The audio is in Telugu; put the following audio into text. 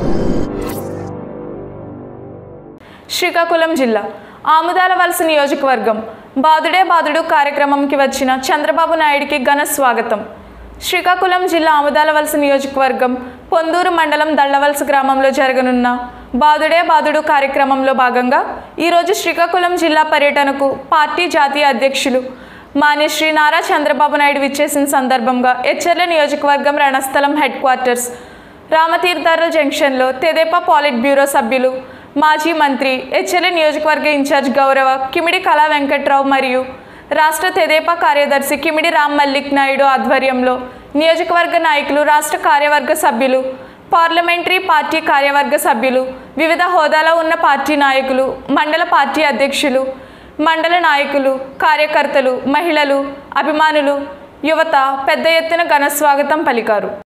శ్రీకాకుళం జిల్లా ఆముదాల వలస నియోజకవర్గం బాదుడే బాదుడు కార్యక్రమంకి వచ్చిన చంద్రబాబు నాయుడికి ఘన స్వాగతం శ్రీకాకుళం జిల్లా ఆముదాల వలస నియోజకవర్గం పొందూరు మండలం దళ్లవలస గ్రామంలో జరగనున్న బాదుడే బాదుడు కార్యక్రమంలో భాగంగా ఈరోజు శ్రీకాకుళం జిల్లా పర్యటనకు పార్టీ జాతీయ అధ్యక్షులు మాన్యశ్రీ నారా చంద్రబాబు నాయుడు విచ్చేసిన సందర్భంగా ఎచ్చెర్ల నియోజకవర్గం రణస్థలం హెడ్ క్వార్టర్స్ రామతీర్థాల జంక్షన్లో తెదేపా పాలిట్ బ్యూరో సభ్యులు మాజీ మంత్రి హెచ్ఎల్ఏ నియోజకవర్గ ఇన్ఛార్జ్ గౌరవ కిమిడి కళా వెంకట్రావు మరియు రాష్ట్ర తెదేపా కార్యదర్శి కిమిడి రామ్ మల్లిక్ నాయుడు ఆధ్వర్యంలో నియోజకవర్గ నాయకులు రాష్ట్ర కార్యవర్గ సభ్యులు పార్లమెంటరీ పార్టీ కార్యవర్గ సభ్యులు వివిధ హోదాలో ఉన్న పార్టీ నాయకులు మండల పార్టీ అధ్యక్షులు మండల నాయకులు కార్యకర్తలు మహిళలు అభిమానులు యువత పెద్ద ఎత్తున ఘన స్వాగతం పలికారు